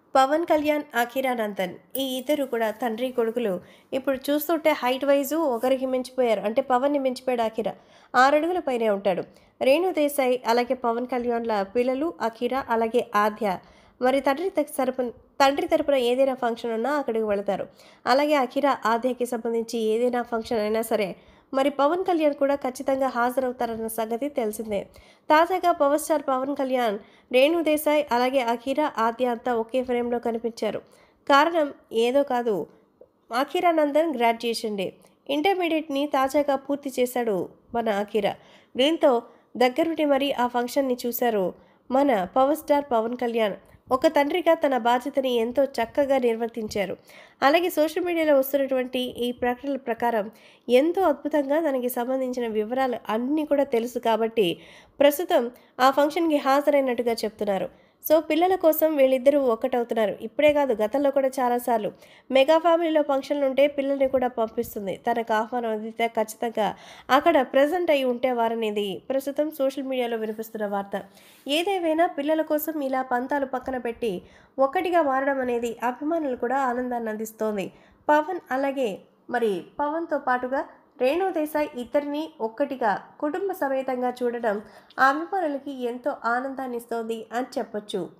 పవన్ కళ్యాణ్ అఖిరానందన్ ఈ ఇద్దరు కూడా తండ్రి కొడుకులు ఇప్పుడు చూస్తుంటే హైట్ వైజు ఒకరికి మించిపోయారు అంటే పవన్ని మించిపోయాడు అఖిర ఆరడుగుల పైనే ఉంటాడు రేణు దేశాయ్ అలాగే పవన్ కళ్యాణ్ల పిల్లలు అఖిర అలాగే ఆద్య మరి తండ్రి తరపున తండ్రి తరపున ఏదైనా ఫంక్షన్ ఉన్నా అక్కడికి వెళతారు అలాగే అఖిర ఆద్యకి సంబంధించి ఏదైనా ఫంక్షన్ అయినా సరే మరి పవన్ కళ్యాణ్ కూడా ఖచ్చితంగా హాజరవుతారన్న సంగతి తెలిసిందే తాజాగా పవర్ స్టార్ పవన్ కళ్యాణ్ రేణు దేశాయ్ అలాగే అఖీరా ఆద్య అంతా ఒకే ఫ్రేమ్లో కనిపించారు కారణం ఏదో కాదు అఖీరానందన్ గ్రాడ్యుయేషన్ డే ఇంటర్మీడియట్ని తాజాగా పూర్తి చేశాడు మన అఖీరా దీంతో దగ్గరుండి మరి ఆ ఫంక్షన్ని చూశారు మన పవర్ స్టార్ పవన్ కళ్యాణ్ ఒక తండ్రిగా తన బాధ్యతని ఎంతో చక్కగా నిర్వర్తించారు అలాగే సోషల్ మీడియాలో వస్తున్నటువంటి ఈ ప్రకటనల ప్రకారం ఎంతో అద్భుతంగా దానికి సంబంధించిన వివరాలు అన్నీ కూడా తెలుసు కాబట్టి ప్రస్తుతం ఆ ఫంక్షన్కి హాజరైనట్టుగా చెప్తున్నారు సో పిల్లల కోసం వీళ్ళిద్దరూ ఒక్కటవుతున్నారు ఇప్పుడే కాదు గతంలో కూడా చాలాసార్లు మెగా ఫ్యామిలీలో ఫంక్షన్లు ఉంటే పిల్లల్ని కూడా పంపిస్తుంది తనకు ఆహ్వానం అందితే ఖచ్చితంగా అక్కడ ప్రజెంట్ అయి ఉంటేవారనేది ప్రస్తుతం సోషల్ మీడియాలో వినిపిస్తున్న వార్త ఏదేమైనా పిల్లల కోసం ఇలా పంతాలు పక్కన పెట్టి ఒక్కటిగా మారడం అనేది అభిమానులు కూడా ఆనందాన్ని అందిస్తోంది పవన్ అలాగే మరి పవన్తో పాటుగా రేణు దేశాయ్ ఇద్దరిని ఒక్కటిగా కుటుంబ సమేతంగా చూడడం ఆ అభిమానులకి ఎంతో ఆనందాన్ని ఇస్తోంది అని చెప్పొచ్చు